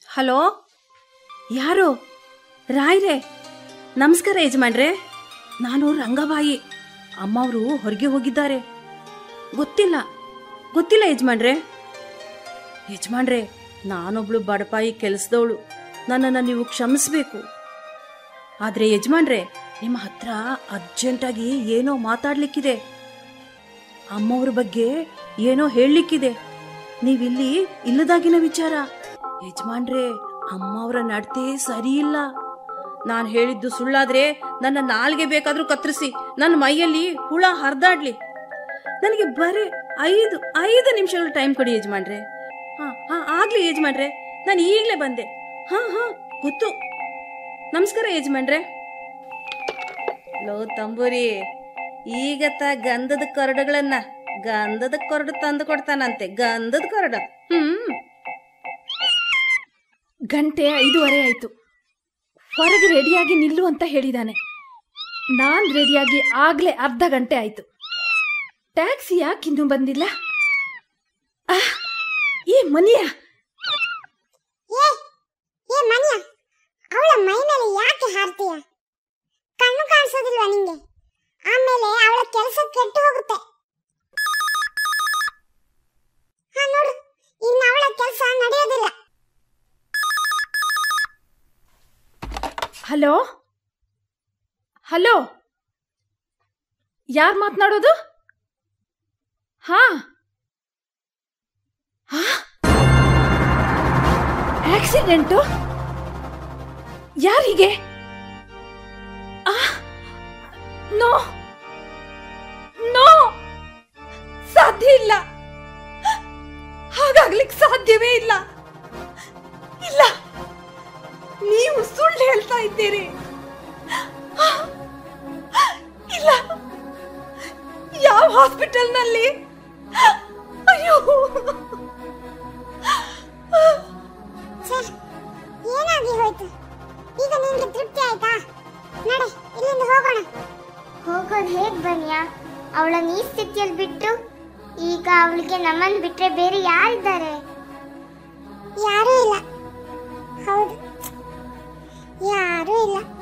hello ಯಾರು ರಾಯ್ರೆ ನಮಸ್ಕಾರ ಯಜಮಾನ್ರೆ ನಾನು ರಂಗಬಾಯಿ ಅಮ್ಮವರು ಹೊರಗೆ ಹೋಗಿದ್ದಾರೆ ಗೊತ್ತಿಲ್ಲ ಗೊತ್ತಿಲ್ಲ ಯಜಮಾನ್ರೆ ಯಜಮಾನ್ರೆ ನಾನೊಬ್ಳು ಬಡಪಾಯಿ ಕೆಲಸದವಳು ನನ್ನನ್ನು ನೀವು ಕ್ಷಮಿಸ್ಬೇಕು ಆದರೆ ಯಜಮಾನ್ರೆ ನಿಮ್ಮ ಹತ್ರ ಅರ್ಜೆಂಟಾಗಿ ಏನೋ ಮಾತಾಡ್ಲಿಕ್ಕಿದೆ ಅಮ್ಮವ್ರ ಬಗ್ಗೆ ಏನೋ ಹೇಳಲಿಕ್ಕಿದೆ ನೀವಿಲ್ಲಿ ಇಲ್ಲದಾಗಿನ ವಿಚಾರ ಯಜಮಾನ್ರೆ ಅಮ್ಮವ್ರ ನಡತೆ ಸರಿ ಇಲ್ಲ ನಾನು ಹೇಳಿದ್ದು ಸುಳ್ಳಾದ್ರೆ ನನ್ನ ನಾಲ್ಗೆ ಬೇಕಾದ್ರೂ ಕತ್ತರಿಸಿ ನನ್ನ ಮೈಯಲ್ಲಿ ಹುಳ ಹರಿದಾಡ್ಲಿ ನನಗೆ ಬರೀ ಐದು ಐದು ನಿಮಿಷಗಳ ಟೈಮ್ ಕೊಡಿ ಯಜಮಾನ್ರೆ ಹಾ ಹಾ ಆಗ್ಲಿ ಯಜಮಾನ್ರೆ ನಾನು ಈಗಲೇ ಬಂದೆ ಹಾ ಹಾ ಗೊತ್ತು ನಮಸ್ಕಾರ ಯಜಮಾನ್ರೆ ಲೋ ತಂಬೂರಿ ಈಗತ್ತ ಗಂಧದ ಕೊರಡುಗಳನ್ನ ಗಂಧದ ಕೊರಡು ತಂದು ಕೊಡ್ತಾನಂತೆ ಗಂಧದ ಕೊರಡು ಹ್ಮ್ ಗಂಟೆ ಐದೂವರೆ ಆಯಿತು ಹೊರಗೆ ರೆಡಿಯಾಗಿ ನಿಲ್ಲು ಅಂತ ಹೇಳಿದಾನೆ ನಾನು ರೆಡಿಯಾಗಿ ಆಗಲೇ ಅರ್ಧ ಗಂಟೆ ಆಯಿತು ಟ್ಯಾಕ್ಸಿ ಯಾಕಿನ್ನೂ ಬಂದಿಲ್ಲ ಆಹ್, ಈ ಮನಿಯ ಏ ಏ ಮನಿಯ ಅವಳ ಮೈ ಮೇಲೆ ಯಾಕೆ ಹಾರ್ತೀಯ ಕಣ್ಣು ಕಾಣಿಸೋದಿಲ್ವಾ ನಿಂಗೆ ಆಮೇಲೆ ಅವಳ ಕೆಲಸ ಕೆಟ್ಟು ಹೋಗುತ್ತೆ ಹಾ ನೋಡು ಇನ್ನು ಅವಳ ಕೆಲಸ ನಡೆಯೋದಿಲ್ಲ ಹಲೋ ಹಲೋ ಯಾರು ಮಾತನಾಡೋದು ಹಾ ಹಾ ಆಕ್ಸಿಡೆಂಟು ಯಾರಿಗೆ ಆ, ನೋ ನೋ ಸಾಧ್ಯ ಇಲ್ಲ ಹಾಗಾಗ್ಲಿಕ್ಕೆ ಸಾಧ್ಯವೇ ಇಲ್ಲ ಇಲ್ಲ ನೀವು ಸುಳ್ಳು ಹೇಳ್ತಾ ಇದ್ದೀರಿ ಇಲ್ಲ ಯಾವ ಹಾಸ್ಪಿಟಲ್ನಲ್ಲಿ ಅಯ್ಯೋ ಛೇ ಏನಾಗಿ ಹೋಯ್ತು ಈಗ ನಿನ್ಗೆ ತೃಪ್ತಿ ಆಯ್ತಾ ನಡೆ ಇಲ್ಲಿಂದ ಹೋಗೋಣ ಹೋಗೋದು ಹೇಗ್ ಬನ್ಯಾ ಅವಳನ್ನ ಈ ಸ್ಥಿತಿಯಲ್ಲಿ ಬಿಟ್ಟು ಈಗ ಅವಳಿಗೆ ನಮ್ಮನ್ನು ಬಿಟ್ರೆ ಬೇರೆ ಯಾರಿದ್ದಾರೆ ಯಾರೂ ಇಲ್ಲ ಹೌದು ಯಾರೂ ಇಲ್ಲ